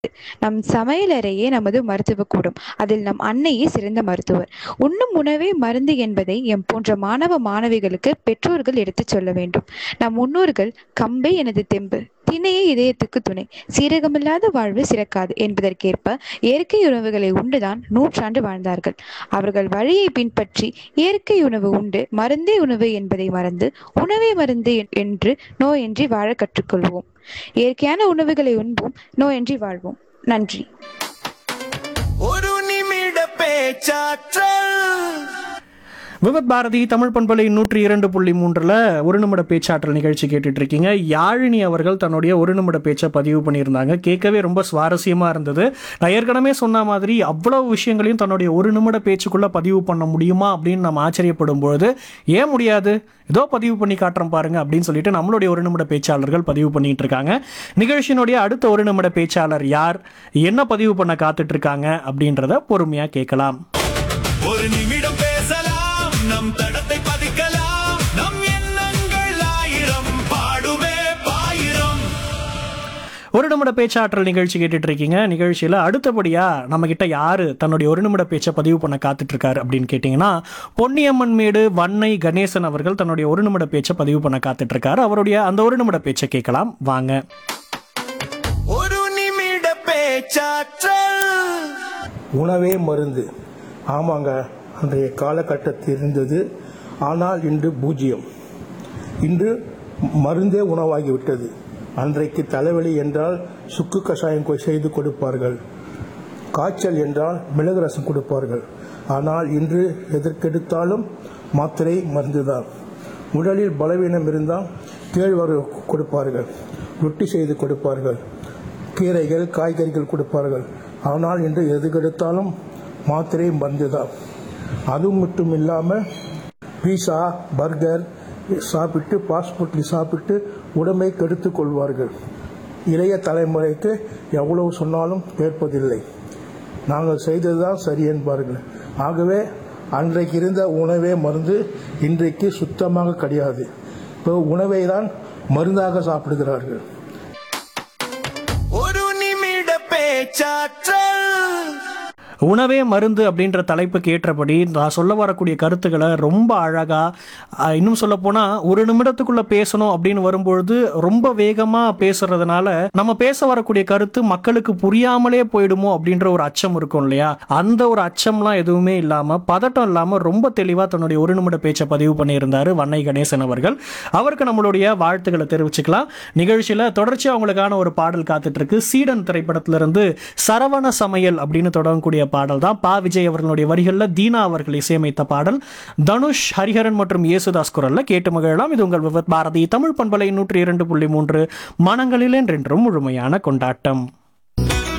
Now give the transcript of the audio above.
நம் சமையலறையே நமது மருத்துவ கூடம் அதில் நம் அன்னையே சிறந்த மருத்துவர் உண்ணும் உணவே மருந்து என்பதை எம் போன்ற மாணவ மாணவிகளுக்கு பெற்றோர்கள் எடுத்துச் சொல்ல வேண்டும் நம் முன்னோர்கள் கம்பே எனது தெம்பு திணையே இதயத்துக்கு துணை சீரகமில்லாத வாழ்வு சிறக்காது என்பதற்கேற்ப இயற்கை உணவுகளை உண்டுதான் நூற்றாண்டு வாழ்ந்தார்கள் அவர்கள் வழியை பின்பற்றி இயற்கை உணவு உண்டு மருந்தே உணவு என்பதை மறந்து உணவே மருந்து என்று நோயின்றி வாழ கற்றுக்கொள்வோம் இயற்கையான உணவுகளை உண்போம் நோயின்றி வாழ்வோம் நன்றி ஒரு நிமிட பேச்சாற்றல் விவத் பாரதி தமிழ் பண்பலை நூற்றி இரண்டு புள்ளி மூன்றில் ஒரு நிமிட பேச்சாற்றல் நிகழ்ச்சி கேட்டுட்டு இருக்கீங்க யாழினி அவர்கள் தன்னுடைய ஒரு நிமிட பேச்சை பதிவு பண்ணியிருந்தாங்க கேட்கவே ரொம்ப சுவாரஸ்யமாக இருந்தது நான் ஏற்கனவே சொன்ன மாதிரி அவ்வளவு விஷயங்களையும் தன்னுடைய ஒரு நிமிட பேச்சுக்குள்ளே பதிவு பண்ண முடியுமா அப்படின்னு நம்ம ஆச்சரியப்படும் பொழுது ஏன் முடியாது ஏதோ பதிவு பண்ணி காட்டுறோம் பாருங்க அப்படின்னு சொல்லிட்டு நம்மளுடைய ஒரு நிமிட பேச்சாளர்கள் பதிவு பண்ணிட்டு இருக்காங்க நிகழ்ச்சியினுடைய அடுத்த ஒரு நிமிட பேச்சாளர் யார் என்ன பதிவு பண்ண காத்துட்டு இருக்காங்க அப்படின்றத பொறுமையாக கேட்கலாம் ஒரு நிமிடம் பேசலாம் நம் தடத்தை பதிக்கலாம் நம் எண்ணங்கள் ஆயிரம் பாடுமே பாயிரம் ஒரு நிமிட பேச்சாற்றல் நிகழ்ச்சி கேட்டுட்டு இருக்கீங்க நிகழ்ச்சியில் அடுத்தபடியா நம்ம கிட்ட யாரு தன்னுடைய ஒரு நிமிட பேச்சை பதிவு பண்ண காத்துட்டு இருக்காரு அப்படின்னு கேட்டிங்கன்னா பொன்னியம்மன் மேடு வன்னை கணேசன் அவர்கள் தன்னுடைய ஒரு நிமிட பேச்சை பதிவு பண்ண காத்துட்டு இருக்காரு அவருடைய அந்த ஒரு நிமிட பேச்சை கேட்கலாம் வாங்க ஒரு நிமிட பேச்சாற்றல் உணவே மருந்து ஆமாங்க அன்றைய காலகட்டத்தில் இருந்தது ஆனால் இன்று பூஜ்ஜியம் இன்று மருந்தே உணவாகிவிட்டது அன்றைக்கு தலைவலி என்றால் சுக்கு கஷாயம் கொ- செய்து கொடுப்பார்கள் காய்ச்சல் என்றால் மிளகு ரசம் கொடுப்பார்கள் ஆனால் இன்று எதற்கெடுத்தாலும் மாத்திரை மருந்துதான் உடலில் பலவீனம் இருந்தால் கேழ்வரகு கொடுப்பார்கள் ரொட்டி செய்து கொடுப்பார்கள் கீரைகள் காய்கறிகள் கொடுப்பார்கள் ஆனால் இன்று எதுக்கெடுத்தாலும் மாத்திரை மருந்துதான் அது மட்டும் இல்லாமல் பீஸா பர்கர் சாப்பிட்டு ஃபாஸ்ட் ஃபுட் சாப்பிட்டு உடம்பை கெடுத்துக் கொள்வார்கள் இளைய தலைமுறைக்கு எவ்வளவு சொன்னாலும் கேட்பதில்லை நாங்கள் செய்ததுதான் சரி என்பார்கள் ஆகவே அன்றைக்கு இருந்த உணவே மருந்து இன்றைக்கு சுத்தமாக கிடையாது இப்போ உணவை தான் மருந்தாக சாப்பிடுகிறார்கள் ஒரு நிமிட பேச்சாற்றல் உணவே மருந்து அப்படின்ற தலைப்புக்கு ஏற்றபடி நான் சொல்ல வரக்கூடிய கருத்துக்களை ரொம்ப அழகா அஹ், இன்னும் சொல்ல போனா ஒரு நிமிடத்துக்குள்ள பேசணும் அப்படின்னு வரும்பொழுது ரொம்ப வேகமா பேசுறதுனால நம்ம பேச வரக்கூடிய கருத்து மக்களுக்கு புரியாமலே போயிடுமோ அப்படின்ற ஒரு அச்சம் இருக்கும் இல்லையா அந்த ஒரு அச்சம்லாம் எதுவுமே இல்லாம பதட்டம் இல்லாம ரொம்ப தெளிவா தன்னுடைய ஒரு நிமிட பேச்சை பதிவு பண்ணியிருந்தாரு வன்னை கணேசன் அவர்கள் அவருக்கு நம்மளுடைய வாழ்த்துக்களை தெரிவிச்சுக்கலாம் நிகழ்ச்சியில தொடர்ச்சியா அவங்களுக்கான ஒரு பாடல் காத்துட்டு இருக்கு சீடன் திரைப்படத்திலிருந்து சரவண சமையல் அப்படின்னு தொடங்கக்கூடிய பாடல் தான் பா விஜய் அவர்களுடைய வரிகள்ல தீனா அவர்கள் இசையமைத்த பாடல் தனுஷ் ஹரிஹரன் மற்றும் இயேசுதாஸ் குரல்ல கேட்டு மகிழலாம் இது உங்கள் விவத் பாரதி தமிழ் பண்பலை நூற்றி இரண்டு புள்ளி மூன்று மனங்களில் என்றென்றும் முழுமையான கொண்டாட்டம்